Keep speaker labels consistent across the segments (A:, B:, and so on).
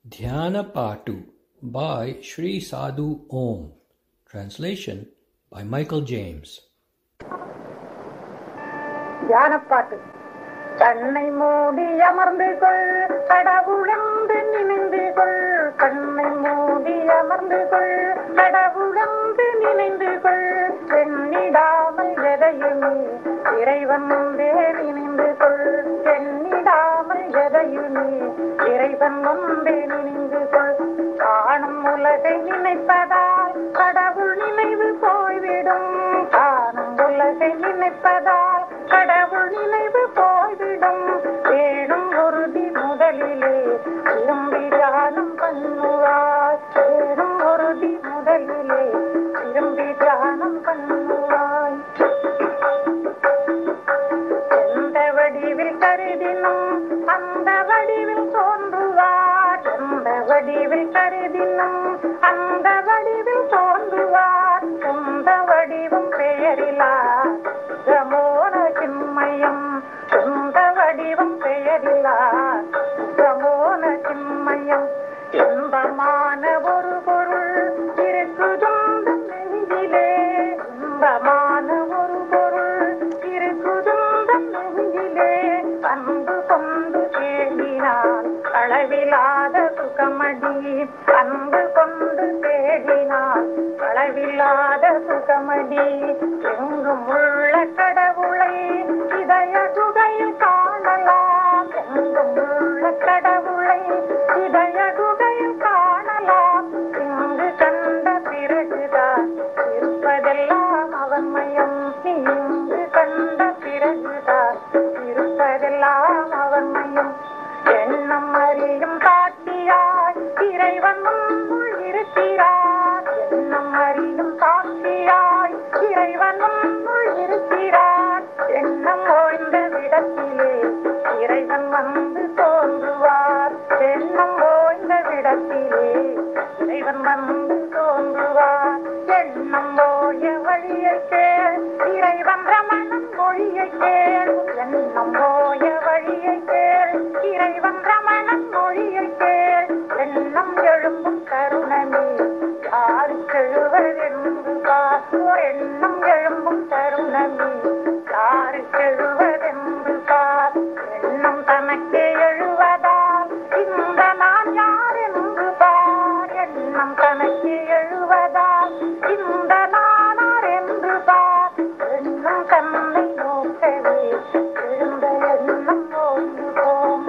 A: Dhyanapatu by Sri Sadhu Om. Translation by Michael James.
B: தியானப்பாட்டு கண்ணை மூடி அமர்ந்து கொள் கடவுளென்று நினைந்து கொள் கண்ணை மூடி அமர்ந்து கொள் கடவுளென்று நினைந்து கொள் எண்ணிடாமல் எதையுமே இறைவன் ஒன்றே நினைந்து கொள் எண்ணிடாமல் எதையுமே இறைவன் ஒன்றே நினைந்து கொள் காணும் உலகை நினைப்பதால் கடவுள் நினைவு போய்விடும் காணும் உலகை நினைப்பதால் கடவுள் நினைவு போய்விடும் வேணும் உறுதி முதலிலே திரும்பி தியானம் பண்ணுவாய் வேணும் உறுதி முதலிலே திரும்பி தியானம் பண்ணுவாய் எந்த வடிவில் கருதினும் அந்த வடிவில் தோன்றுவார் எந்த வடிவில் கருதினும் அந்த வடிவில் தோன்றுவார் சொந்த வடிவம் பெயரிலா பிரமோன சிம்மயம் சொந்த வடிவம் பெயரிலா பிரமோன சிம்மயம் இன்பமான ஒரு பொருள் இருக்குதுந்த நெஞ்சிலே இன்பமான ஒரு பொருள் இருக்குதுந்த நெஞ்சிலே அன்பு கொண்டு தேடினான் அளவிலாத சுகமடி அன்பு கொண்டு தேடினான் அளவில்லாத சுகமடி எங்கும் உள்ள கடவுளை இதய குகையில் காணலாம் எங்கும் உள்ள கடவுளை இதய குகையில் காணலாம் இங்கு கண்ட பிறகுதான் இருப்பதெல்லாம் அவன் மயம் இங்கு கண்ட பிறகுதான் இருப்பதெல்லாம் அவன் மயம் எண்ணம் அறியும் காட்டியாய் இறைவன் முன்னுள் இருக்கிறார் எண்ணம் அறியும் காட்டியாய் இறைவன் முன்னுள் இருக்கிறார் எண்ணம் ஓய்ந்த விடத்திலே இறைவன் வந்து தோன்றுவார் எண்ணம் ஓய்ந்த விடத்திலே இறைவன் வந்து தோன்றுவார் எண்ணம் ஓய வழியை கேள் இறைவன் ரமணன் மொழியை கேள் எண்ணம் ஓய வழியை கேள் இறைவன் ரமணன் மொழியை கேள் எண்ணம் எழும்பும் தருணமே யாருக்கு எழுவதென்று பார் எண்ணம் எழும்பும் தருணமே யாருக்கு எழுவதென்று பார் எண்ணம் தனக்கே எழுவதால் இந்த நான் யார் என்று பார் எண்ணம் தனக்கே எழுவதால் இந்த நானார் என்று பார் எண்ணம் தன்னை நோக்கவே எழுந்த எண்ணம் ஓய்ந்து போம்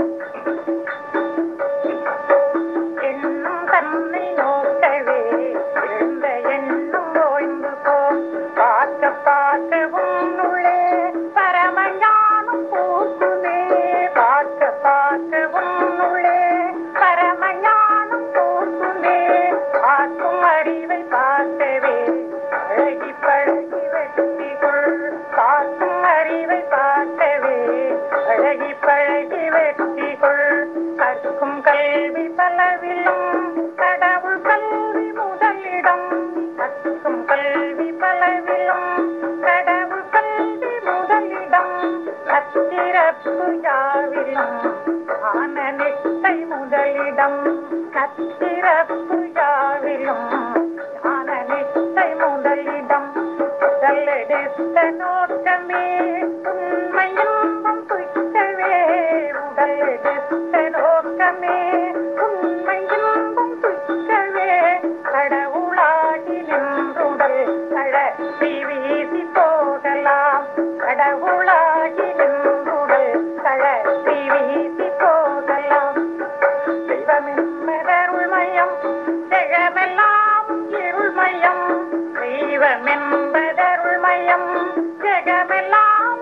B: எண்ணம் தன்னை நோக்கவே எழுந்த எண்ணம் ஓய்ந்து போம் பார்க்க பார்க்க உன்னுள்ளே பரமஞானம் பூக்குமே பார்க்க பார்க்க உன்னுள்ளே பரமஞானம் பூக்குமே பார்க்கும் அறிவை பார்க்கவே பழகி பழகி வெற்றிகொள் பார்க்கும் அறிவை பார்க்கவே பழகி பழகி வெற்றிகொள் கற்கும் கல்வி பலவிலும் கடவுள் கல்வி முதலிடம் கற்கும் கல்வி பலவிலும் கடவுள் கல்வி முதலிடம் கத்திரப்பு யாவிலும் ஞான நிஷ்டை முதலிடம் கத்திரப்பு யாவிலும் ஞான நிஷ்டை முதலிடம் உடலெடுத்த நோக்கமே உண்மையின்பம் துய்க்கவே உடலெடுத்த நோக்கமே உண்மையின்பம் துய்க்கவே கடவுளாகி நின்றுடல் கடத்தி வீசி போகலாம் கடவுளாகி நின்றுடல் கடத்தி வீசி போகலாம் தெய்வமென்பதருள்மயம் ஜெகமெல்லாம் இருள்மயம் தெய்வமென்பதருள்மயம் ஜெகமெல்லாம்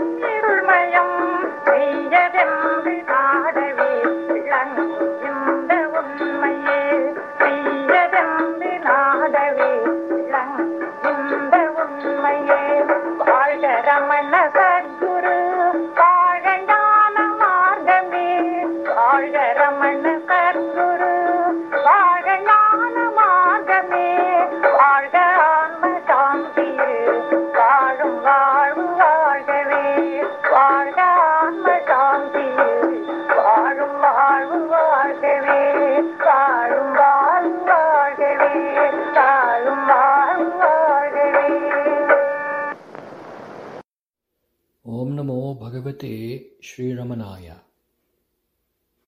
B: இருள்மயம் செய்யதென்று நாடவே விளங்கும் இந்த உண்மை
A: Bhagavate Sri Ramanaya.